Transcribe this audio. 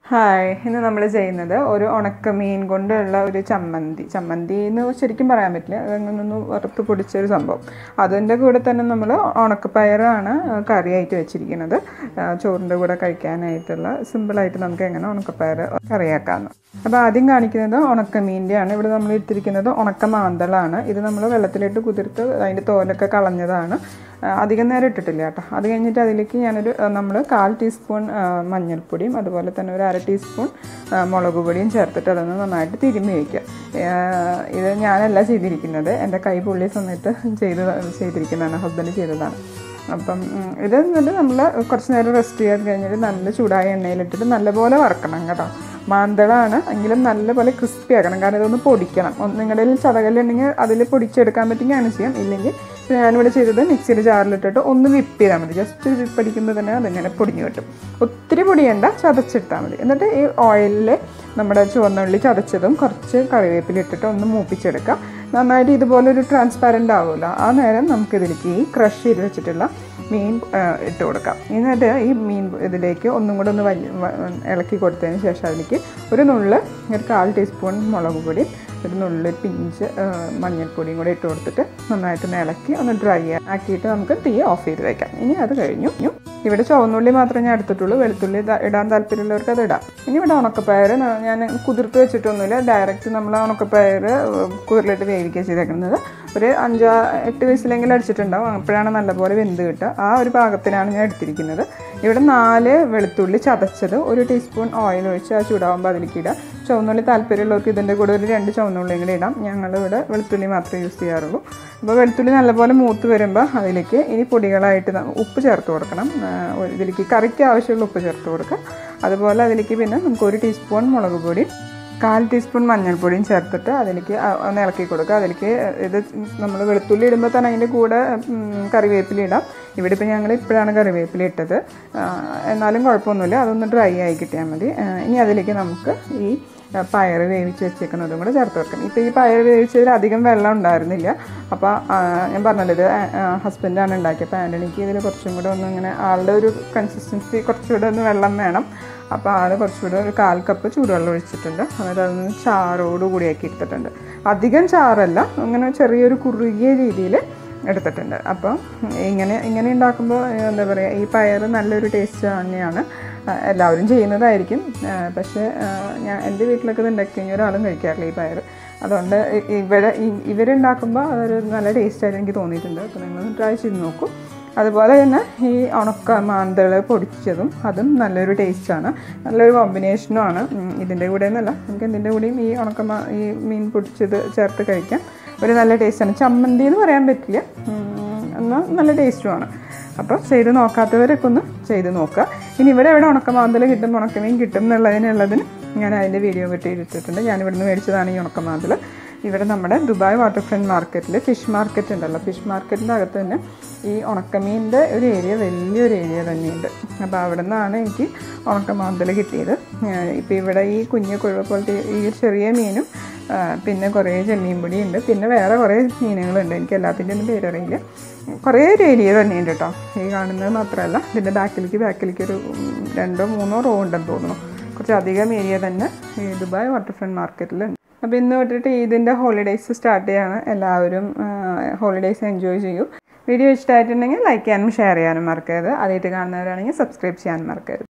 hi ഇന്ന് നമ്മൾ ചെയ്യുന്നത് ഒരു ഉണക്കമീൻ കൊണ്ടുള്ള ഒരു ചമ്മന്തി ചമ്മന്തി എന്ന് ശരിക്കും പറയാൻ പറ്റില്ല അതങ്ങനെ വറുത്ത് പൊടിച്ചൊരു സംഭവം അതിൻ്റെ കൂടെ തന്നെ നമ്മൾ ഉണക്കപ്പയറാണ് കറിയായിട്ട് വെച്ചിരിക്കുന്നത് ആ, ചോറിൻ്റെ കൂടെ കഴിക്കാനായിട്ടുള്ള സിമ്പിളായിട്ട് നമുക്ക് എങ്ങനെ ഉണക്കപ്പയർ കറിയാക്കാമെന്ന് അപ്പോൾ ആദ്യം കാണിക്കുന്നത് ഉണക്കമീൻ്റെയാണ് ഇവിടെ നമ്മൾ എടുത്തിരിക്കുന്നത് ഉണക്ക മാന്തളാണ് ഇത് നമ്മൾ വെള്ളത്തിലിട്ട് കുതിർത്ത് അതിൻ്റെ തോലൊക്കെ കളഞ്ഞതാണ് ആ, അധികം നേരം ഇട്ടിട്ടില്ല കേട്ടോ അത് കഴിഞ്ഞിട്ട് അതിലേക്ക് ഞാനൊരു നമ്മൾ കാൽ ടീസ്പൂൺ ആ, മഞ്ഞൾപ്പൊടിയും അതുപോലെ തന്നെ ഒരു അര ടീസ്പൂൺ ആ, മുളക് പൊടിയും ചേർത്തിട്ട് അതൊന്ന് നന്നായിട്ട് തിരുമ്മി വയ്ക്കുക ആ, ഇത് ഞാനല്ല ചെയ്തിരിക്കുന്നത് എൻ്റെ കൈ പൊള്ളിയ സമയത്ത് ചെയ്ത് ചെയ്തിരിക്കുന്നതാണ് ഹസ്ബൻഡ് ചെയ്തതാണ് അപ്പം ഉം, ഇത് എന്നിട്ട് നമ്മൾ കുറച്ച് നേരം റെസ്റ്റ് ചെയ്യാൻ കഴിഞ്ഞിട്ട് നല്ല ചൂടായ എണ്ണയിലിട്ടിട്ട് നല്ലപോലെ വറക്കണം കേട്ടോ മാന്തളാണ് എങ്കിലും നല്ലപോലെ ക്രിസ്പി ആക്കണം കാരണം ഇതൊന്ന് പൊടിക്കണം ഒന്ന് നിങ്ങളുടെ കയ്യിൽ ചതകല്ലുണ്ടെങ്കിൽ അതിൽ പൊടിച്ചെടുക്കാൻ പറ്റുമെങ്കിൽ അങ്ങനെ ചെയ്യാം ഇല്ലെങ്കിൽ ഇപ്പം ഞാനിവിടെ ചെയ്തത് മിക്സിയുടെ ജാറിലിട്ടിട്ട് ഒന്ന് വിപ്പ് ചെയ്താൽ മതി ജസ്റ്റ് ഒരു വിപ്പടിക്കുമ്പോൾ തന്നെ അതിങ്ങനെ പൊടിഞ്ഞു കിട്ടും ഒത്തിരി പൊടിയണ്ട ചതച്ചെടുത്താൽ മതി എന്നിട്ട് ഈ ഓയിലിൽ നമ്മുടെ ചുവന്നുള്ളി ചതച്ചതും കുറച്ച് കറിവേപ്പില ഇട്ടിട്ട് ഒന്ന് മൂപ്പിച്ചെടുക്കാം നന്നായിട്ട് ഇതുപോലെ ഒരു ട്രാൻസ്പാരൻ്റ് ആവുമല്ലോ ആ നേരം നമുക്കിതിലേക്ക് ഈ ക്രഷ് ചെയ്ത് വെച്ചിട്ടുള്ള മീൻ ആ, ഇട്ട് കൊടുക്കാം എന്നിട്ട് ഈ മീൻ ഇതിലേക്ക് ഒന്നും കൂടെ ഒന്ന് വലിയ വ- ഇളക്കി കൊടുത്തതിന് ശേഷം അതിലേക്ക് ഒരു നുള്ള് ഒരു കാൽ ടീസ്പൂൺ മുളക് പൊടി ഒരു നുള്ള് പിഞ്ച് ആ, മഞ്ഞൾപ്പൊടിയും കൂടെ ഇട്ട് കൊടുത്തിട്ട് നന്നായിട്ടൊന്ന് ഇളക്കി ഒന്ന് ഡ്രൈ ആക്കിയിട്ട് നമുക്ക് തീ ഓഫ് ചെയ്ത് വയ്ക്കാം ഇനി അത് കഴിഞ്ഞു ഇനി ഇവിടെ ചുവന്നുള്ളി മാത്രമേ ഞാൻ എടുത്തിട്ടുള്ളൂ വെളുത്തുള്ളി ഇതാ- ഇടാൻ താല്പര്യമുള്ളവർക്ക് അത് ഇടാം ഇനി ഇവിടെ ഉണക്കപ്പയർ ന- ഞാൻ കുതിർത്ത് വെച്ചിട്ടൊന്നുമില്ല ഡയറക്റ്റ് നമ്മൾ ഉണക്കപ്പയർ കുതിർലിട്ട് വേവിക്കുക ചെയ്തേക്കുന്നത് ഒരു അഞ്ചാ എട്ട് വയസ്സിലെങ്കിലും അടിച്ചിട്ടുണ്ടാവും അപ്പോഴാണ് നല്ലപോലെ വെന്ത് കിട്ടുക ആ ഒരു പാകത്തിനാണ് ഞാൻ എടുത്തിരിക്കുന്നത് ഇവിടെ നാല് വെളുത്തുള്ളി ചതച്ചത് ഒരു ടീസ്പൂൺ ഓയിൽ ഒഴിച്ച് ആ ചൂടാവുമ്പോൾ അതിലേക്ക് ഇടാം ചുവന്നുള്ളി താല്പര്യമുള്ളവർക്ക് ഇതിൻ്റെ കൂടെ ഒരു രണ്ട് ചുവന്നുള്ളിയും കൂടി ഇടാം ഞങ്ങളിവിടെ വെളുത്തുള്ളി മാത്രമേ യൂസ് ചെയ്യാറുള്ളൂ അപ്പോൾ വെളുത്തുള്ളി നല്ലപോലെ മൂത്ത് വരുമ്പോൾ അതിലേക്ക് ഇനി പൊടികളായിട്ട് ന- ഉപ്പ് ചേർത്ത് കൊടുക്കണം ആ, ഒരു ഇതിലേക്ക് കറിക്ക് ആവശ്യമുള്ള ഉപ്പ് ചേർത്ത് കൊടുക്കുക അതുപോലെ അതിലേക്ക് പിന്നെ നമുക്ക് ഒരു ടീസ്പൂൺ മുളക് പൊടി കാൽ ടീസ്പൂൺ മഞ്ഞൾപ്പൊടിയും ചേർത്തിട്ട് അതിലേക്ക് ആ- ഒന്ന് ഇളക്കി കൊടുക്കുക അതിലേക്ക് ഇത് നമ്മൾ വെളുത്തുള്ളി ഇടുമ്പോൾ തന്നെ അതിൻ്റെ കൂടെ ഉം, കറിവേപ്പില ഇടാം ഇവിടെ ഇപ്പോൾ ഞങ്ങൾ ഇപ്പോഴാണ് കറിവേപ്പില ഇട്ടത് ആ, എന്നാലും കുഴപ്പമൊന്നുമില്ല അതൊന്ന് ഡ്രൈ ആയി കിട്ടിയാൽ മതി ആ, ഇനി അതിലേക്ക് നമുക്ക് ഈ ആ, പയർ വേവിച്ച് വെച്ചേക്കുന്നതും കൂടെ ചേർത്ത് വെക്കണം ഇപ്പോൾ ഈ പയർ വേവിച്ചതിൽ അധികം വെള്ളം ഉണ്ടായിരുന്നില്ല അപ്പോൾ ആ, ഞാൻ പറഞ്ഞല്ലോ ഇത് ഹസ്ബൻഡാണ് ഉണ്ടാക്കിയത് അപ്പോൾ ആൻ്റണിക്ക് ഇതിൽ കുറച്ചും കൂടെ ഒന്ന് ഇങ്ങനെ ആളുടെ ഒരു കൺസിസ്റ്റൻസി കുറച്ചുകൂടെ ഒന്ന് വെള്ളം വേണം അപ്പോൾ ആൾ കുറച്ചുകൂടെ ഒരു കാൽ കപ്പ് ചൂടുവെള്ളം ഒഴിച്ചിട്ടുണ്ട് എന്നിട്ട് അതൊന്ന് ചാറോട് കൂടിയാക്കി എടുത്തിട്ടുണ്ട് അധികം ചാറല്ല അങ്ങനെ ചെറിയൊരു കുറുകിയ രീതിയിൽ എടുത്തിട്ടുണ്ട് അപ്പോൾ ഇങ്ങനെ ഇങ്ങനെ ഉണ്ടാക്കുമ്പോൾ എന്താ പറയുക ഈ പയർ നല്ലൊരു ടേസ്റ്റ് തന്നെയാണ് ആ, എല്ലാവരും ചെയ്യുന്നതായിരിക്കും ആ, പക്ഷേ ആ, ഞാൻ എൻ്റെ വീട്ടിലൊക്കെ ഇത് ഉണ്ടാക്കി കഴിഞ്ഞാൽ ഒരാളും കഴിക്കാറില്ല ഈ പയർ അതുകൊണ്ട് ഇ- ഇവിടെ ഇ- ഇവരുണ്ടാക്കുമ്പോൾ അതൊരു നല്ല ടേസ്റ്റായിട്ട് എനിക്ക് തോന്നിയിട്ടുണ്ട് അപ്പോൾ നിങ്ങൾ ട്രൈ ചെയ്ത് നോക്കൂ അതുപോലെ തന്നെ ഈ ഉണക്ക മാന്തൾ പൊടിച്ചതും അതും നല്ലൊരു ടേസ്റ്റാണ് നല്ലൊരു കോമ്പിനേഷനുമാണ് ഇതിൻ്റെ കൂടെ എന്നല്ല നമുക്ക് ഇതിൻ്റെ കൂടെയും ഈ ഉണക്ക മാ ഈ മീൻ പൊടിച്ചത് ചേർത്ത് കഴിക്കാം ഒരു നല്ല ടേസ്റ്റാണ് ചമ്മന്തി എന്ന് പറയാൻ പറ്റില്ല ഉം, എന്നാൽ നല്ല ടേസ്റ്റുമാണ് അപ്പോൾ ചെയ്ത് നോക്കാത്തവരൊക്കെ ഒന്ന് ചെയ്ത് നോക്കുക ഇനി ഇവിടെ എവിടെ ഉണക്ക മാന്തൽ കിട്ടും ഉണക്കമീൻ കിട്ടും എന്നുള്ളതിനുള്ളതിന് ഞാൻ അതിൻ്റെ വീഡിയോ കിട്ടിയിട്ടിട്ടുണ്ട് ഞാൻ ഇവിടുന്ന് മേടിച്ചതാണ് ഈ ഉണക്ക മാന്തൽ ഇവിടെ നമ്മുടെ ദുബായ് വാട്ടർ ഫ്രണ്ട് മാർക്കറ്റിൽ ഫിഷ് മാർക്കറ്റ് ഉണ്ടല്ലോ ഫിഷ് മാർക്കറ്റിൻ്റെ അകത്ത് തന്നെ ഈ ഉണക്കമീനിൻ്റെ ഒരു ഏരിയ വലിയൊരു ഏരിയ തന്നെയുണ്ട് അപ്പോൾ അവിടെ നിന്നാണ് എനിക്ക് ഉണക്കമാന്തൽ കിട്ടിയത് ഇപ്പോൾ ഇവിടെ ഈ കുഞ്ഞു കുഴവ പോലത്തെ ഈ ചെറിയ മീനും ആ, പിന്നെ കുറേ ചെമ്മീൻ പൊടിയുണ്ട് പിന്നെ വേറെ കുറേ മീനുകളുണ്ട് എനിക്ക് എല്ലാത്തിൻ്റെ ഒന്നും പേരറിയില്ല കുറേ ഒരു ഏരിയ തന്നെയുണ്ട് കേട്ടോ ഈ കാണുന്നത് മാത്രമല്ല ഇതിൻ്റെ ബാക്കിലേക്ക് ബാക്കിലേക്ക് ഒരു ഉം, രണ്ടോ മൂന്നോ റോ ഉണ്ടെന്ന് തോന്നുന്നു കുറച്ച് അധികം ഏരിയ തന്നെ ഈ ദുബായ് വാട്ടർ ഫ്രണ്ട് മാർക്കറ്റിലുണ്ട് അപ്പോൾ ഇന്ന് തൊട്ടിട്ട് ഇതിൻ്റെ ഹോളിഡേയ്സ് സ്റ്റാർട്ട് ചെയ്യാണ് എല്ലാവരും ഹോളിഡേയ്സ് എൻജോയ് ചെയ്യൂ വീഡിയോ ഇഷ്ടമായിട്ടുണ്ടെങ്കിൽ ലൈക്ക് ചെയ്യാനും ഷെയർ ചെയ്യാനും മറക്കരുത് ആദ്യമായിട്ട് കാണുന്നവരാണെങ്കിൽ സബ്സ്ക്രൈബ് ചെയ്യാനും മറക്കരുത്